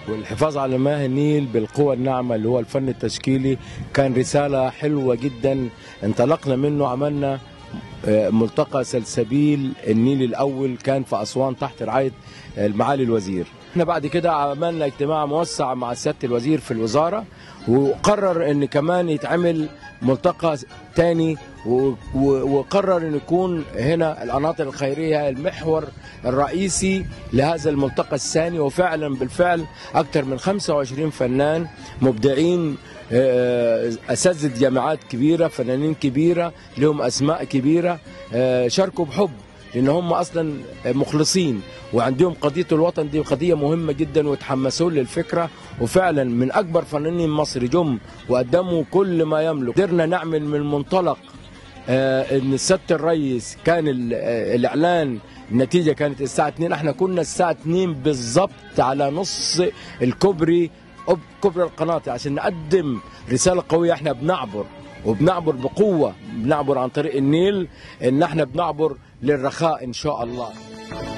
والحفاظ على مياه النيل بالقوى الناعمة اللي هو الفن التشكيلي كان رسالة حلوة جدا انطلقنا منه عملنا آه، ملتقى سلسبيل النيل الأول كان في أسوان تحت رعاية المعالي الوزير احنا بعد كده عملنا اجتماع موسع مع سيادة الوزير في الوزارة وقرر ان كمان يتعمل ملتقى تاني و- و- وقرر ان يكون هنا القناطر الخيريه المحور الرئيسي لهذا الملتقى الثاني وفعلا بالفعل اكثر من 25 فنان مبدعين آه، اساتذه جامعات كبيره فنانين كبيره لهم اسماء كبيره آه، شاركوا بحب لان هم اصلا مخلصين وعندهم قضيه الوطن دي قضيه مهمه جدا وتحمسوا للفكره وفعلا من اكبر فنانين مصر جم وقدموا كل ما يملك قدرنا نعمل من منطلق آه، ان سياده الرئيس كان ال- آه، الاعلان النتيجه كانت الساعه 2 احنا كنا الساعه 2 بالظبط على نص الكوبري أب- كوبري القناطر عشان نقدم رساله قويه احنا بنعبر وبنعبر بقوه بنعبر عن طريق النيل ان احنا بنعبر للرخاء ان شاء الله